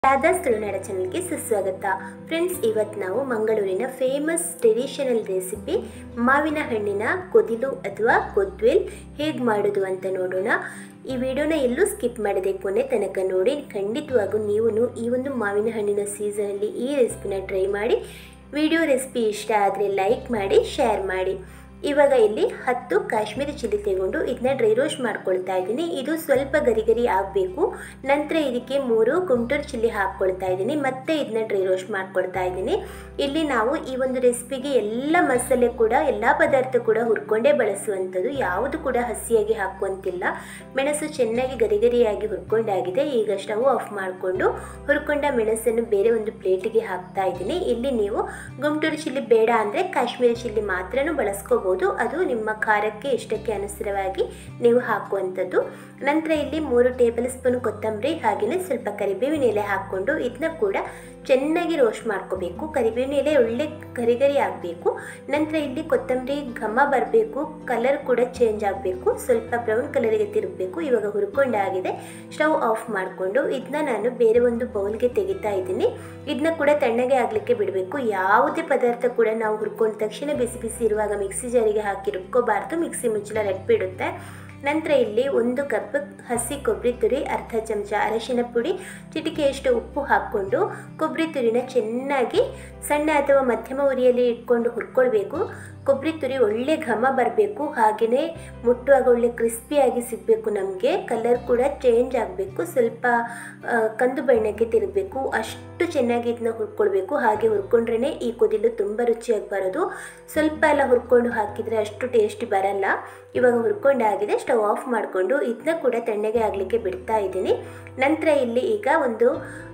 ರಾಧಾಸ್ ತುಳುನಾಡ ಚಾನಲ್ಗೆ ಸುಸ್ವಾಗತ ಫ್ರೆಂಡ್ಸ್ ಇವತ್ತು ನಾವು ಮಂಗಳೂರಿನ ಫೇಮಸ್ ಟ್ರೆಡಿಷನಲ್ ರೆಸಿಪಿ ಮಾವಿನ ಹಣ್ಣಿನ ಕೊದಿಲು ಅಥವಾ ಕೊದ್ವೆಲ್ ಹೇಗೆ ಮಾಡೋದು ಅಂತ ನೋಡೋಣ ಈ ವಿಡಿಯೋನ ಎಲ್ಲೂ ಸ್ಕಿಪ್ ಮಾಡದೆ ಕೊನೆ ತನಕ ನೋಡಿ ಖಂಡಿತವಾಗೂ ನೀವು ಈ ಒಂದು ಮಾವಿನ ಹಣ್ಣಿನ ಸೀಸನಲ್ಲಿ ಈ ರೆಸಿಪಿನ ಟ್ರೈ ಮಾಡಿ ವಿಡಿಯೋ ರೆಸಿಪಿ ಇಷ್ಟ ಆದರೆ ಲೈಕ್ ಮಾಡಿ ಶೇರ್ ಮಾಡಿ ಇವಾಗ ಇಲ್ಲಿ ಹತ್ತು ಕಾಶ್ಮೀರಿ ಚಿಲ್ಲಿ ತಗೊಂಡು ಇದನ್ನ ಡ್ರೈ ರೋಸ್ಟ್ ಮಾಡ್ಕೊಳ್ತಾ ಇದ್ದೀನಿ ಇದು ಸ್ವಲ್ಪ ಗರಿ ಗರಿ ಆಗಬೇಕು ನಂತರ ಇದಕ್ಕೆ ಮೂರು ಗುಂಟೂರು ಚಿಲ್ಲಿ ಹಾಕ್ಕೊಳ್ತಾ ಇದ್ದೀನಿ ಮತ್ತೆ ಇದನ್ನ ಡ್ರೈ ರೋಸ್ಟ್ ಮಾಡ್ಕೊಳ್ತಾ ಇದ್ದೀನಿ ಇಲ್ಲಿ ನಾವು ಈ ಒಂದು ರೆಸಿಪಿಗೆ ಎಲ್ಲ ಮಸಾಲೆ ಕೂಡ ಎಲ್ಲ ಪದಾರ್ಥ ಕೂಡ ಹುರ್ಕೊಂಡೇ ಬಳಸುವಂಥದ್ದು ಯಾವುದು ಕೂಡ ಹಸಿಯಾಗಿ ಹಾಕುವಂತಿಲ್ಲ ಮೆಣಸು ಚೆನ್ನಾಗಿ ಗರಿ ಗರಿಯಾಗಿ ಹುರ್ಕೊಂಡಾಗಿದೆ ಈಗ ಸ್ಟವ್ ಆಫ್ ಮಾಡಿಕೊಂಡು ಹುರ್ಕೊಂಡ ಮೆಣಸನ್ನು ಬೇರೆ ಒಂದು ಪ್ಲೇಟಿಗೆ ಹಾಕ್ತಾ ಇದ್ದೀನಿ ಇಲ್ಲಿ ನೀವು ಗುಂಟೂರು ಚಿಲ್ಲಿ ಬೇಡ ಅಂದರೆ ಕಾಶ್ಮೀರಿ ಚಿಲ್ಲಿ ಮಾತ್ರನೂ ಬಳಸ್ಕೋಬಹುದು ಅದು ನಿಮ್ಮ ಖಾರಕ್ಕೆ ಇಷ್ಟಕ್ಕೆ ಅನುಸಾರವಾಗಿ ನೀವು ಹಾಕುವಂಥದ್ದು ನಂತರ ಇಲ್ಲಿ ಮೂರು ಟೇಬಲ್ ಸ್ಪೂನ್ ಕೊತ್ತಂಬರಿ ಹಾಗೆಯೇ ಸ್ವಲ್ಪ ಕರಿಬೇವಿನ ಎಲೆ ಹಾಕ್ಕೊಂಡು ಇದನ್ನ ಕೂಡ ಚೆನ್ನಾಗಿ ರೋಸ್ಟ್ ಮಾಡ್ಕೋಬೇಕು ಕರಿಬೇವಿನ ಎಲೆ ಒಳ್ಳೆ ಕರಿಗರಿ ಆಗಬೇಕು ನಂತರ ಇಲ್ಲಿ ಕೊತ್ತಂಬರಿ ಘಮ ಬರಬೇಕು ಕಲರ್ ಕೂಡ ಚೇಂಜ್ ಆಗಬೇಕು ಸ್ವಲ್ಪ ಬ್ರೌನ್ ಕಲರಿಗೆ ತಿರುಗಬೇಕು ಇವಾಗ ಹುರ್ಕೊಂಡಾಗಿದೆ ಸ್ಟವ್ ಆಫ್ ಮಾಡಿಕೊಂಡು ಇದನ್ನ ನಾನು ಬೇರೆ ಒಂದು ಬೌಲ್ಗೆ ತೆಗಿತಾ ಇದ್ದೀನಿ ಇದನ್ನ ಕೂಡ ತಣ್ಣಗೆ ಆಗಲಿಕ್ಕೆ ಬಿಡಬೇಕು ಯಾವುದೇ ಪದಾರ್ಥ ಕೂಡ ನಾವು ಹುರ್ಕೊಂಡ ತಕ್ಷಣ ಬಿಸಿ ಬಿಸಿ ಇರುವಾಗ ಮಿಕ್ಸಿ ಜಾರಿಗೆ ಹಾಕಿ ರುಬ್ಕೋಬಾರ್ದು ಮಿಕ್ಸಿ ಮುಚ್ಚಲ ರಟ್ಬಿಡುತ್ತೆ ನಂತರ ಇಲ್ಲಿ ಒಂದು ಕಪ್ ಹಸಿ ಕೊಬ್ಬರಿ ತುರಿ ಅರ್ಧ ಚಮಚ ಅರಶಿನ ಪುಡಿ ಚಿಟಿಕೆಯಷ್ಟು ಉಪ್ಪು ಹಾಕ್ಕೊಂಡು ಕೊಬ್ಬರಿ ತುರಿನ ಚೆನ್ನಾಗಿ ಸಣ್ಣ ಅಥವಾ ಮಧ್ಯಮ ಉರಿಯಲ್ಲಿ ಇಟ್ಕೊಂಡು ಹುರ್ಕೊಳ್ಬೇಕು ಕೊಬ್ಬರಿ ತುರಿ ಒಳ್ಳೆ ಘಮ ಬರಬೇಕು ಹಾಗೆಯೇ ಮುಟ್ಟುವಾಗ ಒಳ್ಳೆ ಕ್ರಿಸ್ಪಿಯಾಗಿ ಸಿಗಬೇಕು ನಮಗೆ ಕಲರ್ ಕೂಡ ಚೇಂಜ್ ಆಗಬೇಕು ಸ್ವಲ್ಪ ಕಂದು ಬಣ್ಣಕ್ಕೆ ತಿರುಗಬೇಕು ಅಷ್ಟು ಚೆನ್ನಾಗಿ ಇದನ್ನ ಹುರ್ಕೊಳ್ಬೇಕು ಹಾಗೆ ಹುರ್ಕೊಂಡ್ರೇ ಈ ಕುದಿಲು ತುಂಬ ರುಚಿಯಾಗಿ ಬರೋದು ಸ್ವಲ್ಪ ಎಲ್ಲ ಹುರ್ಕೊಂಡು ಹಾಕಿದರೆ ಅಷ್ಟು ಟೇಸ್ಟಿ ಬರಲ್ಲ ಇವಾಗ ಹುರ್ಕೊಂಡಾಗಿದೆ ಸ್ಟವ್ ಆಫ್ ಮಾಡಿಕೊಂಡು ಇದನ್ನ ಕೂಡ ತಣ್ಣಗೆ ಆಗಲಿಕ್ಕೆ ಬಿಡ್ತಾ ಇದ್ದೀನಿ ನಂತರ ಇಲ್ಲಿ ಈಗ ಒಂದು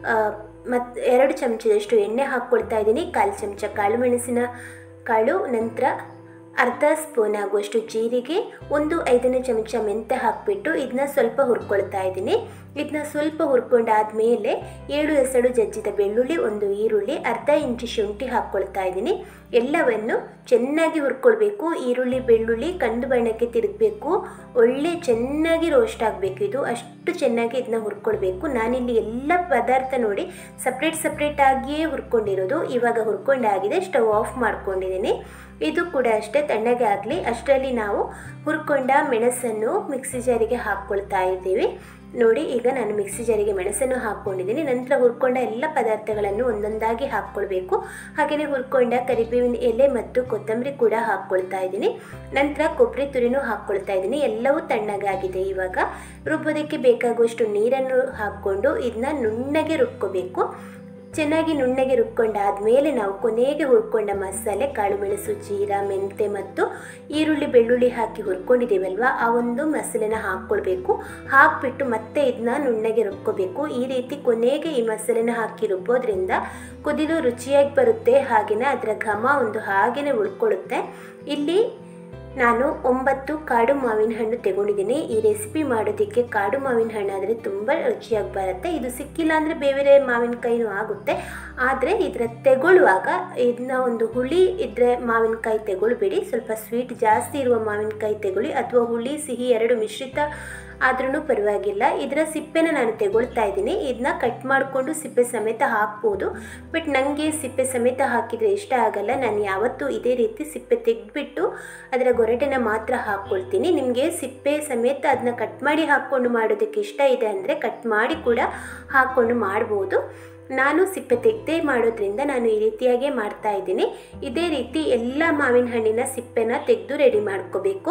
ಮತ್ತು ಎರಡು ಚಮಚದಷ್ಟು ಎಣ್ಣೆ ಹಾಕ್ಕೊಳ್ತಾ ಇದ್ದೀನಿ ಕಾಲು ಚಮಚ ಕಾಳು ಮೆಣಸಿನ ಕಾಳು ನಂತರ ಅರ್ಧ ಸ್ಪೂನ್ ಆಗುವಷ್ಟು ಜೀರಿಗೆ ಒಂದು ಐದನೇ ಚಮಚ ಮೆಂತೆ ಹಾಕಿಬಿಟ್ಟು ಇದನ್ನ ಸ್ವಲ್ಪ ಹುರ್ಕೊಳ್ತಾ ಇದ್ದೀನಿ ಇದನ್ನ ಸ್ವಲ್ಪ ಹುರ್ಕೊಂಡಾದ್ಮೇಲೆ ಏಳು ಎಸಳು ಜಜ್ಜಿದ ಬೆಳ್ಳುಳ್ಳಿ ಒಂದು ಈರುಳ್ಳಿ ಅರ್ಧ ಇಂಚು ಶುಂಠಿ ಹಾಕ್ಕೊಳ್ತಾ ಇದ್ದೀನಿ ಎಲ್ಲವನ್ನು ಚೆನ್ನಾಗಿ ಹುರ್ಕೊಳ್ಬೇಕು ಈರುಳ್ಳಿ ಬೆಳ್ಳುಳ್ಳಿ ಕಂದು ಬಣ್ಣಕ್ಕೆ ತಿರುಗಬೇಕು ಒಳ್ಳೆ ಚೆನ್ನಾಗಿ ರೋಸ್ಟ್ ಆಗಬೇಕು ಇದು ಅಷ್ಟು ಚೆನ್ನಾಗಿ ಇದನ್ನ ಹುರ್ಕೊಳ್ಬೇಕು ನಾನಿಲ್ಲಿ ಎಲ್ಲ ಪದಾರ್ಥ ನೋಡಿ ಸಪ್ರೇಟ್ ಸಪ್ರೇಟಾಗಿಯೇ ಹುರ್ಕೊಂಡಿರೋದು ಇವಾಗ ಹುರ್ಕೊಂಡಾಗಿದೆ ಸ್ಟವ್ ಆಫ್ ಮಾಡ್ಕೊಂಡಿದ್ದೀನಿ ಇದು ಕೂಡ ಅಷ್ಟೇ ತಣ್ಣಗೆ ಆಗಲಿ ಅಷ್ಟರಲ್ಲಿ ನಾವು ಹುರ್ಕೊಂಡ ಮೆಣಸನ್ನು ಮಿಕ್ಸಿ ಜಾರಿಗೆ ಹಾಕ್ಕೊಳ್ತಾ ಇದ್ದೀವಿ ನೋಡಿ ಈಗ ನಾನು ಮಿಕ್ಸಿ ಜಾರಿಗೆ ಮೆಣಸನ್ನು ಹಾಕ್ಕೊಂಡಿದ್ದೀನಿ ನಂತರ ಹುರ್ಕೊಂಡ ಎಲ್ಲ ಪದಾರ್ಥಗಳನ್ನು ಒಂದೊಂದಾಗಿ ಹಾಕ್ಕೊಳ್ಬೇಕು ಹಾಗೆಯೇ ಹುರ್ಕೊಂಡ ಕರಿಬೇವಿನ ಎಲೆ ಮತ್ತು ಕೊತ್ತಂಬರಿ ಕೂಡ ಹಾಕ್ಕೊಳ್ತಾ ಇದ್ದೀನಿ ನಂತರ ಕೊಬ್ಬರಿ ತುರಿನೂ ಹಾಕ್ಕೊಳ್ತಾ ಇದ್ದೀನಿ ಎಲ್ಲವೂ ತಣ್ಣಗಾಗಿದೆ ಇವಾಗ ರುಬ್ಬೋದಕ್ಕೆ ಬೇಕಾಗುವಷ್ಟು ನೀರನ್ನು ಹಾಕ್ಕೊಂಡು ಇದನ್ನ ನುಣ್ಣಗೆ ರುಬ್ಕೋಬೇಕು ಚೆನ್ನಾಗಿ ನುಣ್ಣಗೆ ರುಬ್ಕೊಂಡಾದ್ಮೇಲೆ ನಾವು ಕೊನೆಗೆ ಹುರ್ಕೊಂಡ ಮಸಾಲೆ ಕಾಳು ಮೆಣಸು ಜೀರಾ ಮೆಂತೆ ಮತ್ತು ಈರುಳ್ಳಿ ಬೆಳ್ಳುಳ್ಳಿ ಹಾಕಿ ಹುರ್ಕೊಂಡಿದ್ದೀವಲ್ವ ಆ ಒಂದು ಮಸಾಲೆನ ಹಾಕ್ಕೊಳ್ಬೇಕು ಹಾಕ್ಬಿಟ್ಟು ಮತ್ತೆ ಇದನ್ನ ನುಣ್ಣಗೆ ರುಬ್ಕೋಬೇಕು ಈ ರೀತಿ ಕೊನೆಗೆ ಈ ಮಸಾಲೆನ ಹಾಕಿ ರುಬ್ಬೋದ್ರಿಂದ ಕುದಿಲು ರುಚಿಯಾಗಿ ಬರುತ್ತೆ ಹಾಗೆಯೇ ಅದರ ಘಮ ಒಂದು ಹಾಗೆಯೇ ಉಳ್ಕೊಳ್ಳುತ್ತೆ ಇಲ್ಲಿ ನಾನು ಒಂಬತ್ತು ಕಾಡು ಮಾವಿನ ಹಣ್ಣು ತಗೊಂಡಿದ್ದೀನಿ ಈ ರೆಸಿಪಿ ಮಾಡೋದಕ್ಕೆ ಕಾಡು ಮಾವಿನ ಹಣ್ಣು ಆದರೆ ತುಂಬ ರುಚಿಯಾಗಿ ಬರುತ್ತೆ ಇದು ಸಿಕ್ಕಿಲ್ಲ ಅಂದರೆ ಬೇರೆ ಮಾವಿನಕಾಯಿನೂ ಆಗುತ್ತೆ ಆದರೆ ಇದರ ತೆಗೊಳ್ಳುವಾಗ ಇದನ್ನ ಒಂದು ಹುಳಿ ಇದ್ದರೆ ಮಾವಿನಕಾಯಿ ತೆಗೊಳ್ಬೇಡಿ ಸ್ವಲ್ಪ ಸ್ವೀಟ್ ಜಾಸ್ತಿ ಇರುವ ಮಾವಿನಕಾಯಿ ತೆಗೊಳ್ಳಿ ಅಥವಾ ಹುಳಿ ಸಿಹಿ ಎರಡು ಮಿಶ್ರಿತ ಆದ್ರೂ ಪರವಾಗಿಲ್ಲ ಇದರ ಸಿಪ್ಪೆನ ನಾನು ತೆಗೊಳ್ತಾ ಇದ್ದೀನಿ ಇದನ್ನ ಕಟ್ ಮಾಡಿಕೊಂಡು ಸಿಪ್ಪೆ ಸಮೇತ ಹಾಕ್ಬೋದು ಬಟ್ ನನಗೆ ಸಿಪ್ಪೆ ಸಮೇತ ಹಾಕಿದರೆ ಇಷ್ಟ ಆಗಲ್ಲ ನಾನು ಯಾವತ್ತೂ ಇದೇ ರೀತಿ ಸಿಪ್ಪೆ ತೆಗೆದ್ಬಿಟ್ಟು ಅದರ ಗೊರಟೆನ ಮಾತ್ರ ಹಾಕ್ಕೊಳ್ತೀನಿ ನಿಮಗೆ ಸಿಪ್ಪೆ ಸಮೇತ ಅದನ್ನ ಕಟ್ ಮಾಡಿ ಹಾಕ್ಕೊಂಡು ಮಾಡೋದಕ್ಕೆ ಇಷ್ಟ ಇದೆ ಅಂದರೆ ಕಟ್ ಮಾಡಿ ಕೂಡ ಹಾಕ್ಕೊಂಡು ಮಾಡ್ಬೋದು ನಾನು ಸಿಪ್ಪೆ ತೆಗೆದೇ ಮಾಡೋದ್ರಿಂದ ನಾನು ಈ ರೀತಿಯಾಗೇ ಮಾಡ್ತಾ ಇದ್ದೀನಿ ಇದೇ ರೀತಿ ಎಲ್ಲ ಮಾವಿನ ಹಣ್ಣಿನ ಸಿಪ್ಪೆನ ತೆಗೆದು ರೆಡಿ ಮಾಡ್ಕೋಬೇಕು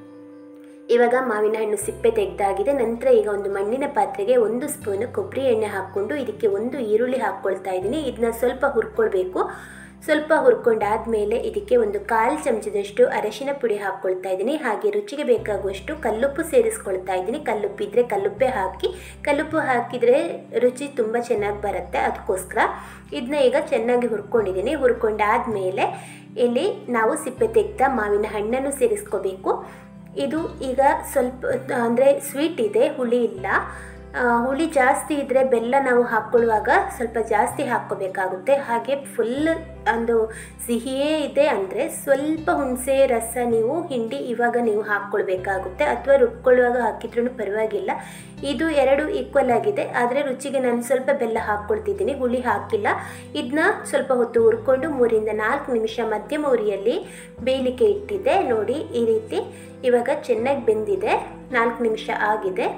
ಇವಾಗ ಮಾವಿನ ಹಣ್ಣು ಸಿಪ್ಪೆ ತೆಗೆದಾಗಿದೆ ನಂತರ ಈಗ ಒಂದು ಮಣ್ಣಿನ ಪಾತ್ರೆಗೆ ಒಂದು ಸ್ಪೂನು ಕೊಬ್ಬರಿ ಎಣ್ಣೆ ಹಾಕ್ಕೊಂಡು ಇದಕ್ಕೆ ಒಂದು ಈರುಳ್ಳಿ ಹಾಕ್ಕೊಳ್ತಾ ಇದ್ದೀನಿ ಇದನ್ನ ಸ್ವಲ್ಪ ಹುರ್ಕೊಳ್ಬೇಕು ಸ್ವಲ್ಪ ಹುರ್ಕೊಂಡಾದ್ಮೇಲೆ ಇದಕ್ಕೆ ಒಂದು ಕಾಲು ಚಮಚದಷ್ಟು ಅರಶಿನ ಪುಡಿ ಹಾಕ್ಕೊಳ್ತಾ ಇದ್ದೀನಿ ಹಾಗೆ ರುಚಿಗೆ ಬೇಕಾಗುವಷ್ಟು ಕಲ್ಲುಪ್ಪು ಸೇರಿಸ್ಕೊಳ್ತಾ ಇದ್ದೀನಿ ಕಲ್ಲುಪ್ಪು ಇದ್ದರೆ ಕಲ್ಲುಪ್ಪೆ ಹಾಕಿ ಕಲ್ಲುಪ್ಪು ಹಾಕಿದರೆ ರುಚಿ ತುಂಬ ಚೆನ್ನಾಗಿ ಬರುತ್ತೆ ಅದಕ್ಕೋಸ್ಕರ ಇದನ್ನ ಈಗ ಚೆನ್ನಾಗಿ ಹುರ್ಕೊಂಡಿದ್ದೀನಿ ಹುರ್ಕೊಂಡಾದ್ಮೇಲೆ ಇಲ್ಲಿ ನಾವು ಸಿಪ್ಪೆ ತೆಗೆದ ಮಾವಿನ ಹಣ್ಣನ್ನು ಸೇರಿಸ್ಕೋಬೇಕು ಇದು ಈಗ ಸ್ವಲ್ಪ ಅಂದರೆ ಸ್ವೀಟ್ ಇದೆ ಹುಳಿ ಇಲ್ಲ ಆ, ಹುಳಿ ಜಾಸ್ತಿ ಇದ್ದರೆ ಬೆಲ್ಲ ನಾವು ಹಾಕ್ಕೊಳ್ಳುವಾಗ ಸ್ವಲ್ಪ ಜಾಸ್ತಿ ಹಾಕ್ಕೋಬೇಕಾಗುತ್ತೆ ಹಾಗೆ ಫುಲ್ ಒಂದು ಸಿಹಿಯೇ ಇದೆ ಅಂದರೆ ಸ್ವಲ್ಪ ಹುಣಸೆ ರಸ ನೀವು ಹಿಂಡಿ ಇವಾಗ ನೀವು ಹಾಕ್ಕೊಳ್ಬೇಕಾಗುತ್ತೆ ಅಥವಾ ರುಬ್ಕೊಳ್ಳುವಾಗ ಹಾಕಿದ್ರೂ ಪರವಾಗಿಲ್ಲ ಇದು ಎರಡು ಈಕ್ವಲ್ ಆಗಿದೆ ಆದರೆ ರುಚಿಗೆ ನಾನು ಸ್ವಲ್ಪ ಬೆಲ್ಲ ಹಾಕ್ಕೊಳ್ತಿದ್ದೀನಿ ಹುಳಿ ಹಾಕಿಲ್ಲ ಇದನ್ನ ಸ್ವಲ್ಪ ಹೊತ್ತು ಹುರ್ಕೊಂಡು ಮೂರಿಂದ ನಾಲ್ಕು ನಿಮಿಷ ಮಧ್ಯಮ ಉರಿಯಲ್ಲಿ ಬೇಯಲಿಕ್ಕೆ ಇಟ್ಟಿದ್ದೆ ನೋಡಿ ಈ ರೀತಿ ಇವಾಗ ಚೆನ್ನಾಗಿ ಬೆಂದಿದೆ ನಾಲ್ಕು ನಿಮಿಷ ಆಗಿದೆ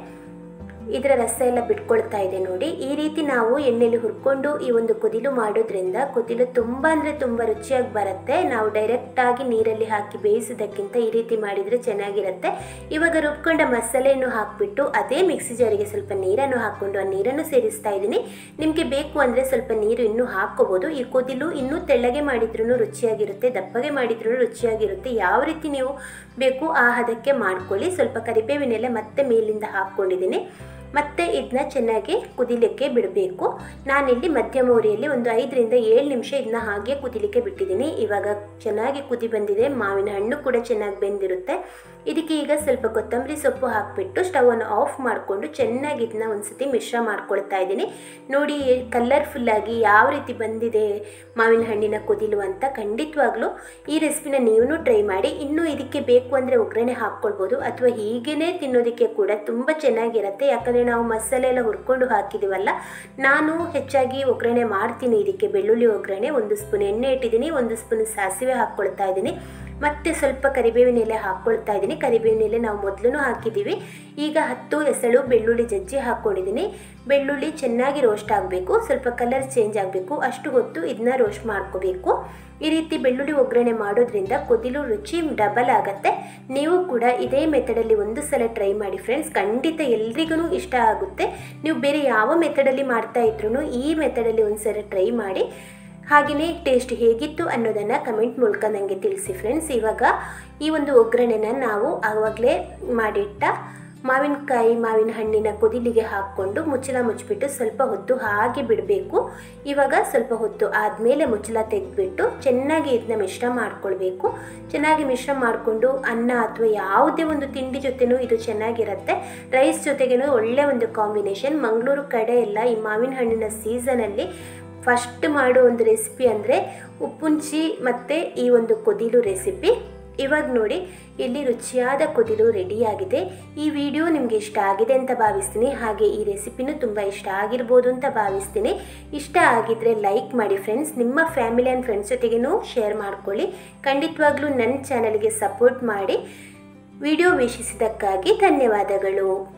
ಇದರ ರಸ ಎಲ್ಲ ಬಿಟ್ಕೊಳ್ತಾ ಇದೆ ನೋಡಿ ಈ ರೀತಿ ನಾವು ಎಣ್ಣೆಲಿ ಹುರ್ಕೊಂಡು ಈ ಒಂದು ಕುದಿಲು ಮಾಡೋದ್ರಿಂದ ಕುದಿಲು ತುಂಬ ಅಂದರೆ ತುಂಬ ರುಚಿಯಾಗಿ ಬರುತ್ತೆ ನಾವು ಡೈರೆಕ್ಟಾಗಿ ನೀರಲ್ಲಿ ಹಾಕಿ ಬೇಯಿಸೋದಕ್ಕಿಂತ ಈ ರೀತಿ ಮಾಡಿದರೆ ಚೆನ್ನಾಗಿರುತ್ತೆ ಇವಾಗ ರುಬ್ಕೊಂಡ ಮಸಾಲೆಯನ್ನು ಹಾಕಿಬಿಟ್ಟು ಅದೇ ಮಿಕ್ಸಿ ಜಾರಿಗೆ ಸ್ವಲ್ಪ ನೀರನ್ನು ಹಾಕ್ಕೊಂಡು ಆ ನೀರನ್ನು ಸೇರಿಸ್ತಾ ಇದ್ದೀನಿ ನಿಮಗೆ ಬೇಕು ಅಂದರೆ ಸ್ವಲ್ಪ ನೀರು ಇನ್ನೂ ಹಾಕ್ಕೋಬೋದು ಈ ಕುದಿಲು ಇನ್ನೂ ತೆಳ್ಳಗೆ ಮಾಡಿದ್ರೂ ರುಚಿಯಾಗಿರುತ್ತೆ ದಪ್ಪಗೆ ಮಾಡಿದ್ರೂ ರುಚಿಯಾಗಿರುತ್ತೆ ಯಾವ ರೀತಿ ನೀವು ಬೇಕು ಆ ಹದಕ್ಕೆ ಮಾಡ್ಕೊಳ್ಳಿ ಸ್ವಲ್ಪ ಕರಿಬೇವಿನೆಲ್ಲ ಮತ್ತೆ ಮೇಲಿಂದ ಹಾಕ್ಕೊಂಡಿದ್ದೀನಿ ಮತ್ತೆ ಇದನ್ನ ಚೆನ್ನಾಗಿ ಕುದಿಲಿಕ್ಕೆ ಬಿಡಬೇಕು ನಾನಿಲ್ಲಿ ಮಧ್ಯಮ ಉರಿಯಲ್ಲಿ ಒಂದು ಐದರಿಂದ ಏಳು ನಿಮಿಷ ಇದನ್ನ ಹಾಗೆ ಕುದಿಲಿಕ್ಕೆ ಬಿಟ್ಟಿದ್ದೀನಿ ಇವಾಗ ಚೆನ್ನಾಗಿ ಕುದಿ ಬಂದಿದೆ ಮಾವಿನ ಹಣ್ಣು ಕೂಡ ಚೆನ್ನಾಗಿ ಬೆಂದಿರುತ್ತೆ ಇದಕ್ಕೆ ಈಗ ಸ್ವಲ್ಪ ಕೊತ್ತಂಬರಿ ಸೊಪ್ಪು ಹಾಕಿಬಿಟ್ಟು ಸ್ಟವನ್ನು ಆಫ್ ಮಾಡಿಕೊಂಡು ಚೆನ್ನಾಗಿ ಇದನ್ನ ಒಂದ್ಸತಿ ಮಿಶ್ರ ಮಾಡ್ಕೊಳ್ತಾ ಇದ್ದೀನಿ ನೋಡಿ ಕಲರ್ಫುಲ್ಲಾಗಿ ಯಾವ ರೀತಿ ಬಂದಿದೆ ಮಾವಿನ ಹಣ್ಣಿನ ಕುದಿಲು ಅಂತ ಖಂಡಿತವಾಗ್ಲೂ ಈ ರೆಸಿಪಿನ ನೀವು ಟ್ರೈ ಮಾಡಿ ಇನ್ನೂ ಇದಕ್ಕೆ ಬೇಕು ಅಂದರೆ ಒಗ್ಗರಣೆ ಹಾಕ್ಕೊಳ್ಬೋದು ಅಥವಾ ಹೀಗೇ ತಿನ್ನೋದಕ್ಕೆ ಕೂಡ ತುಂಬ ಚೆನ್ನಾಗಿರುತ್ತೆ ಯಾಕಂದರೆ ನಾವು ಮಸಾಲೆ ಎಲ್ಲ ಹುರ್ಕೊಂಡು ಹಾಕಿದ್ದೀವಲ್ಲ ನಾನು ಹೆಚ್ಚಾಗಿ ಒಗ್ಗರಣೆ ಮಾಡ್ತೀನಿ ಇದಕ್ಕೆ ಬೆಳ್ಳುಳ್ಳಿ ಒಗ್ಗರಣೆ ಒಂದು ಸ್ಪೂನ್ ಎಣ್ಣೆ ಇಟ್ಟಿದ್ದೀನಿ ಒಂದು ಸ್ಪೂನ್ ಸಾಸಿವೆ ಹಾಕ್ಕೊಳ್ತಾ ಇದ್ದೀನಿ ಮತ್ತೆ ಸ್ವಲ್ಪ ಕರಿಬೇವಿನ ಎಲೆ ಹಾಕ್ಕೊಳ್ತಾ ಇದ್ದೀನಿ ಕರಿಬೇವಿನ ಎಲೆ ನಾವು ಮೊದಲು ಹಾಕಿದ್ದೀವಿ ಈಗ ಹತ್ತು ಎಸಳು ಬೆಳ್ಳುಳ್ಳಿ ಜಜ್ಜಿ ಹಾಕ್ಕೊಂಡಿದ್ದೀನಿ ಬೆಳ್ಳುಳ್ಳಿ ಚೆನ್ನಾಗಿ ರೋಸ್ಟ್ ಆಗಬೇಕು ಸ್ವಲ್ಪ ಕಲರ್ ಚೇಂಜ್ ಆಗಬೇಕು ಅಷ್ಟು ಹೊತ್ತು ಇದನ್ನ ರೋಸ್ಟ್ ಮಾಡ್ಕೋಬೇಕು ಈ ರೀತಿ ಬೆಳ್ಳುಳ್ಳಿ ಒಗ್ಗರಣೆ ಮಾಡೋದ್ರಿಂದ ಕುದಿಲು ರುಚಿ ಡಬಲ್ ಆಗುತ್ತೆ ನೀವು ಕೂಡ ಇದೇ ಮೆಥಡಲ್ಲಿ ಒಂದು ಸಲ ಟ್ರೈ ಮಾಡಿ ಫ್ರೆಂಡ್ಸ್ ಖಂಡಿತ ಎಲ್ರಿಗೂ ಇಷ್ಟ ಆಗುತ್ತೆ ನೀವು ಬೇರೆ ಯಾವ ಮೆಥಡಲ್ಲಿ ಮಾಡ್ತಾ ಇದ್ರೂ ಈ ಮೆಥಡಲ್ಲಿ ಒಂದು ಸಲ ಟ್ರೈ ಮಾಡಿ ಹಾಗೆಯೇ ಟೇಸ್ಟ್ ಹೇಗಿತ್ತು ಅನ್ನೋದನ್ನು ಕಮೆಂಟ್ ಮೂಲಕ ನನಗೆ ತಿಳಿಸಿ ಫ್ರೆಂಡ್ಸ್ ಇವಾಗ ಈ ಒಂದು ಒಗ್ಗರಣೆನ ನಾವು ಆವಾಗಲೇ ಮಾಡಿಟ್ಟ ಮಾವಿನಕಾಯಿ ಮಾವಿನ ಹಣ್ಣಿನ ಕುದಿಲಿಗೆ ಹಾಕ್ಕೊಂಡು ಮುಚ್ಚಳ ಮುಚ್ಚಿಬಿಟ್ಟು ಸ್ವಲ್ಪ ಹೊತ್ತು ಹಾಗೆ ಬಿಡಬೇಕು ಇವಾಗ ಸ್ವಲ್ಪ ಹೊತ್ತು ಆದಮೇಲೆ ಮುಚ್ಚಳ ತೆಗೆದ್ಬಿಟ್ಟು ಚೆನ್ನಾಗಿ ಇದನ್ನ ಮಿಶ್ರ ಮಾಡ್ಕೊಳ್ಬೇಕು ಚೆನ್ನಾಗಿ ಮಿಶ್ರ ಮಾಡಿಕೊಂಡು ಅನ್ನ ಅಥವಾ ಯಾವುದೇ ಒಂದು ತಿಂಡಿ ಜೊತೆನೂ ಇದು ಚೆನ್ನಾಗಿರುತ್ತೆ ರೈಸ್ ಜೊತೆಗೇನೂ ಒಳ್ಳೆ ಒಂದು ಕಾಂಬಿನೇಷನ್ ಮಂಗಳೂರು ಕಡೆ ಎಲ್ಲ ಈ ಮಾವಿನ ಹಣ್ಣಿನ ಸೀಸನಲ್ಲಿ ಫಸ್ಟ್ ಮಾಡೋ ಒಂದು ರೆಸಿಪಿ ಅಂದರೆ ಉಪ್ಪುಂಚಿ ಮತ್ತು ಈ ಒಂದು ಕುದಿಲು ರೆಸಿಪಿ ಇವಾಗ ನೋಡಿ ಇಲ್ಲಿ ರುಚಿಯಾದ ಕುದಿಲು ರೆಡಿಯಾಗಿದೆ ಈ ವಿಡಿಯೋ ನಿಮಗೆ ಇಷ್ಟ ಆಗಿದೆ ಅಂತ ಭಾವಿಸ್ತೀನಿ ಹಾಗೆ ಈ ರೆಸಿಪಿನೂ ತುಂಬ ಇಷ್ಟ ಆಗಿರ್ಬೋದು ಅಂತ ಭಾವಿಸ್ತೀನಿ ಇಷ್ಟ ಆಗಿದ್ರೆ ಲೈಕ್ ಮಾಡಿ ಫ್ರೆಂಡ್ಸ್ ನಿಮ್ಮ ಫ್ಯಾಮಿಲಿ ಆ್ಯಂಡ್ ಫ್ರೆಂಡ್ಸ್ ಜೊತೆಗೇನೂ ಶೇರ್ ಮಾಡ್ಕೊಳ್ಳಿ ಖಂಡಿತವಾಗ್ಲೂ ನನ್ನ ಚಾನಲ್ಗೆ ಸಪೋರ್ಟ್ ಮಾಡಿ ವಿಡಿಯೋ ವೀಕ್ಷಿಸಿದ್ದಕ್ಕಾಗಿ ಧನ್ಯವಾದಗಳು